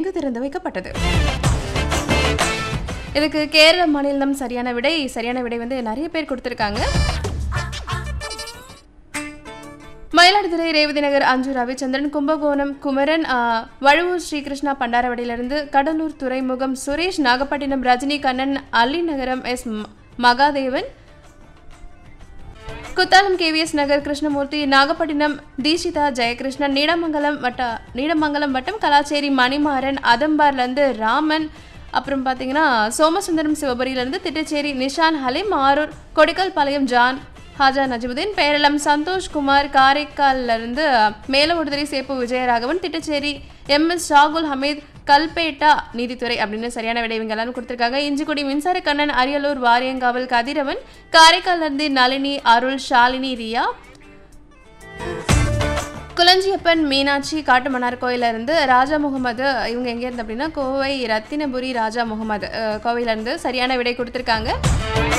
இன்று திறந்து வைக்கப்பட்டது இதுக்கு கேரள மாநிலம் சரியான விடை சரியான விடை வந்து நிறைய பேர் கொடுத்துருக்காங்க மயிலாடுதுறை ரேவதி நகர் அஞ்சு ரவிச்சந்திரன் கும்பகோணம் குமரன் ஆ, வழுவூர் ஸ்ரீகிருஷ்ணா பண்டாரவடியிலிருந்து கடலூர் துறைமுகம் சுரேஷ் நாகப்பட்டினம் ரஜினி கண்ணன் அள்ளிநகரம் எஸ் ம- மகாதேவன் குத்தாலம் கேவிஎஸ் நகர் கிருஷ்ணமூர்த்தி நாகப்பட்டினம் தீஷிதா ஜெயகிருஷ்ணன் நீடமங்கலம் வட்ட நீடமங்கலம் வட்டம் கலாச்சேரி மணிமாறன் அதம்பார்லேருந்து ராமன் அப்புறம் பார்த்தீங்கன்னா சோமசுந்தரம் சிவபுரியிலேருந்து திட்டச்சேரி நிஷான் ஹலீம் ஆரூர் கொடிக்கல்பாளையம் ஜான் ஹாஜா நஜிமுதீன் பேரளம் சந்தோஷ்குமார் காரைக்கால்ல இருந்து மேலவுடுதுறை சேப்பு விஜயராகவன் திட்டச்சேரி எம் எஸ் ஷாகுல் ஹமீத் கல்பேட்டா நீதித்துறை அப்படின்னு சரியான விடை இவங்க எல்லாரும் கொடுத்துருக்காங்க இஞ்சிக்குடி மின்சார கண்ணன் அரியலூர் வாரியங்காவல் கதிரவன் காரைக்கால்ல இருந்து நளினி அருள் ஷாலினி ரியா குலஞ்சியப்பன் மீனாட்சி காட்டுமன்னார் கோயில இருந்து ராஜா முகமது இவங்க எங்க இருந்து அப்படின்னா கோவை ரத்தினபுரி ராஜா முகமது அஹ், கோவையில இருந்து சரியான விடை கொடுத்துருக்காங்க